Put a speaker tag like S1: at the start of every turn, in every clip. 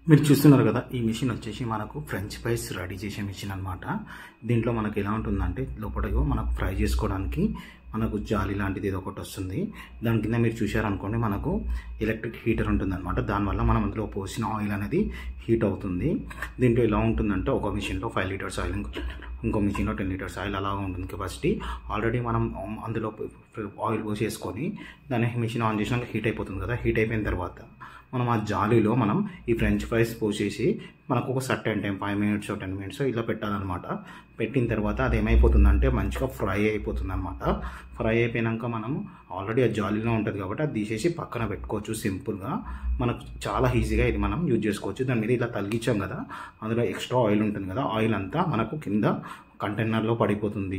S1: మీరు చూస్తున్నారు కదా ఈ మిషన్ వచ్చేసి మనకు ఫ్రెంచ్ ఫ్రైస్ రెడీ చేసే మిషన్ అనమాట దీంట్లో మనకు ఎలా ఉంటుందంటే లోపల ఇగో మనకు ఫ్రై చేసుకోవడానికి మనకు జాలి లాంటిది ఏదో ఒకటి వస్తుంది దాని కింద మీరు చూశారనుకోండి మనకు ఎలక్ట్రిక్ హీటర్ ఉంటుందన్నమాట దానివల్ల మనం అందులో పోసిన ఆయిల్ అనేది హీట్ అవుతుంది దీంట్లో ఎలా ఉంటుందంటే ఒక మిషన్లో ఫైవ్ లీటర్స్ ఆయిల్ ఇంకో ఇంకో మిషన్లో టెన్ లీటర్స్ ఆయిల్ అలాగా ఉంటుంది కెపాసిటీ ఆల్రెడీ మనం అందులో ఆయిల్ పోసేసుకొని దాన్ని మిషన్ ఆన్ చేసినాక హీట్ అయిపోతుంది కదా హీట్ అయిపోయిన తర్వాత మనం ఆ జాలీలో మనం ఈ ఫ్రెంచ్ ఫ్రైస్ పోసేసి మనకు ఒక certain time five minutes ten minutes ఇలా పెట్టాలన్నమాట పెట్టిన తర్వాత అది ఏమైపోతుందంటే మంచిగా ఫ్రై అయిపోతుంది అనమాట ఫ్రై అయిపోయినాక మనం ఆల్రెడీ ఆ జాలీలో ఉంటుంది కాబట్టి అది తీసేసి పక్కన పెట్టుకోవచ్చు సింపుల్గా మనకు చాలా ఈజీగా ఇది మనం యూజ్ చేసుకోవచ్చు దాని మీద ఇలా తలిగించాం కదా అందులో ఎక్స్ట్రా ఆయిల్ ఉంటుంది కదా ఆయిల్ అంతా మనకు కింద కంటైనర్లో పడిపోతుంది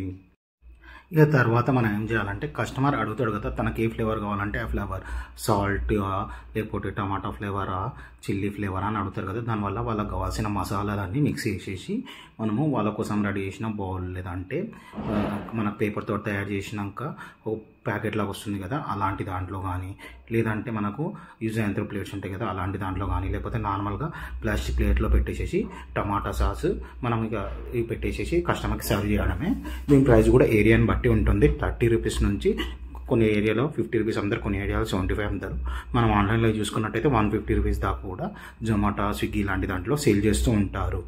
S1: ఇక తర్వాత మనం ఏం చేయాలంటే కస్టమర్ అడుగుతాడు కదా తనకి ఏ ఫ్లేవర్ కావాలంటే ఆ ఫ్లేవర్ సాల్ట్ లేకపోతే టమాటా ఫ్లేవరా చిల్లీ ఫ్లేవరా అని అడుగుతారు కదా దానివల్ల వాళ్ళకి కావాల్సిన మసాలాలన్నీ మిక్స్ చేసేసి మనము వాళ్ళ కోసం రెడీ చేసిన బౌల్ లేదంటే మన పేపర్తో తయారు చేసినాక ఒక ప్యాకెట్ లాగా వస్తుంది కదా అలాంటి దాంట్లో కానీ లేదంటే మనకు యూజ్ అయిన ప్లేట్స్ ఉంటాయి కదా అలాంటి దాంట్లో కానీ లేకపోతే నార్మల్గా ప్లాస్టిక్ ప్లేట్లో పెట్టేసేసి టమాటా సాస్ మనం ఇక ఇవి పెట్టేసేసి కస్టమర్కి సర్వ్ చేయడమే దీని ప్రైస్ కూడా ఏరియాని బట్టి ఉంటుంది థర్టీ రూపీస్ నుంచి కొన్ని ఏరియాలో ఫిఫ్టీ రూపీస్ అందరు కొన్ని ఏరియాలో సెవెంటీ ఫైవ్ అమ్ముతారు మనం ఆన్లైన్లో చూసుకున్నట్టయితే వన్ ఫిఫ్టీ రూపీస్ దాకా కూడా జొమాటో స్విగ్గీ లాంటి దాంట్లో సేల్ చేస్తూ ఉంటారు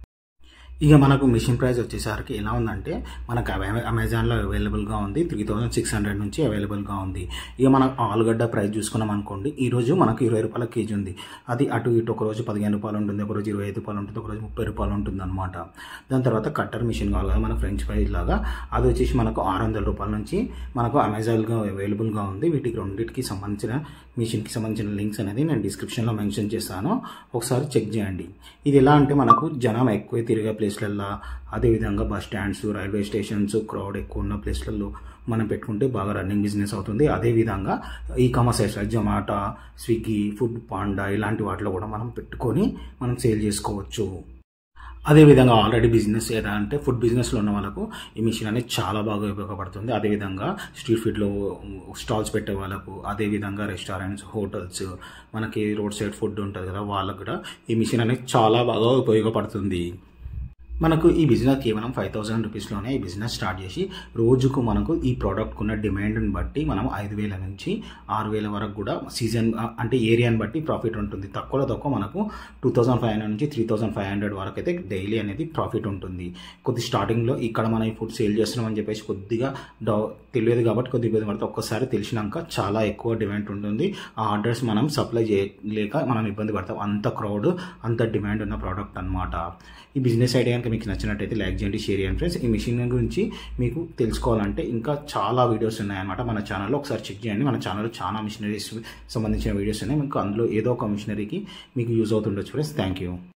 S1: ఇక మనకు మిషన్ ప్రైస్ వచ్చేసరికి ఎలా ఉందంటే మనకు అమెజాన్లో అవైలబుల్గా ఉంది త్రీ థౌజండ్ సిక్స్ హండ్రెడ్ నుంచి అవైలబుల్గా ఉంది ఇక మన ఆలుగడ్డ ప్రైస్ చూసుకున్నాం అనుకోండి ఈ రోజు మనకు ఇరవై రూపాయల కేజీ ఉంది అది అటు ఇటు ఒక రోజు పదిహేను రూపాయలు ఉంటుంది ఒక రోజు ఇరవై ఐదు రూపాయలు ఉంటుంది ఒక రోజు ముప్పై రూపాయలు ఉంటుంది అనమాట దాని తర్వాత కట్టర్ మిషన్ కావాలి కదా మన ఫ్రెంచ్ ప్రైస్ లాగా అది వచ్చేసి మనకు ఆరు వందల రూపాయల నుంచి మనకు అమెజాన్గా అవైలబుల్గా ఉంది వీటికి రెండింటికి సంబంధించిన మిషన్కి సంబంధించిన లింక్స్ అనేది నేను డిస్క్రిప్షన్లో మెన్షన్ చేస్తాను ఒకసారి చెక్ చేయండి ఇది ఎలా అంటే మనకు జనం ఎక్కువ తిరిగే ప్లేస్లల్లో అదేవిధంగా bus stands railway stations crowd ఎక్కువ ఉన్న ప్లేస్లలో మనం పెట్టుకుంటే బాగా రన్నింగ్ బిజినెస్ అవుతుంది అదేవిధంగా e commerce sites Zomato Swiggy food panda ఇలాంటి వాటిలో కూడా మనం పెట్టుకొని మనం సేల్ చేసుకోవచ్చు అదేవిధంగా ఆల్రెడీ బిజినెస్ ఏదా అంటే ఫుడ్ బిజినెస్లో ఉన్న వాళ్ళకు ఈ మిషన్ అనేది చాలా బాగా ఉపయోగపడుతుంది అదేవిధంగా స్ట్రీట్ ఫుడ్లో స్టాల్స్ పెట్టే వాళ్ళకు అదేవిధంగా రెస్టారెంట్స్ హోటల్స్ మనకి రోడ్ సైడ్ ఫుడ్ ఉంటుంది కదా వాళ్ళకు కూడా ఈ మిషన్ అనేది చాలా బాగా ఉపయోగపడుతుంది మనకు ఈ బిజినెస్ కేవలం ఫైవ్ థౌసండ్ రూపీస్లోనే ఈ బిజినెస్ స్టార్ట్ చేసి రోజుకు మనకు ఈ ప్రోడక్ట్ ఉన్న డిమాండ్ని బట్టి మనం ఐదు వేల నుంచి ఆరు వేల వరకు కూడా సీజన్ అంటే ఏరియాని బట్టి ప్రాఫిట్ ఉంటుంది తక్కువలో తక్కువ మనకు టూ థౌసండ్ ఫైవ్ హండ్రెడ్ నుంచి త్రీ థౌసండ్ ఫైవ్ హండ్రెడ్ వరకు అయితే డైలీ అనేది ప్రాఫిట్ ఉంటుంది కొద్ది స్టార్టింగ్లో ఇక్కడ మనం ఈ ఫుడ్ సేల్ చేస్తున్నాం అని చెప్పేసి కొద్దిగా డౌ తెలియదు కాబట్టి కొద్దిగా ఇబ్బంది పడితే ఒక్కసారి తెలిసినాక చాలా ఎక్కువ డిమాండ్ ఉంటుంది ఆ ఆర్డర్స్ మనం సప్లై చేయలేక మనం ఇబ్బంది పడతాం అంత క్రౌడ్ అంత డిమాండ్ ఉన్న ప్రోడక్ట్ అనమాట ఈ బిజినెస్ ఐడియా కనుక మీకు నచ్చినట్టయితే లైక్ చేయండి షేర్ చేయండి ఫ్రెండ్స్ ఈ మిషన్ గురించి మీకు తెలుసుకోవాలంటే ఇంకా చాలా వీడియోస్ ఉన్నాయన్నమాట మన ఛానల్లో ఒకసారి చెక్ చేయండి మన ఛానల్లో చాలా మిషనరీస్ సంబంధించిన వీడియోస్ ఉన్నాయి మీకు అందులో ఏదో ఒక మిషనరీకి మీకు యూజ్ అవుతుండొచ్చు ఫ్రెండ్స్ థ్యాంక్ యూ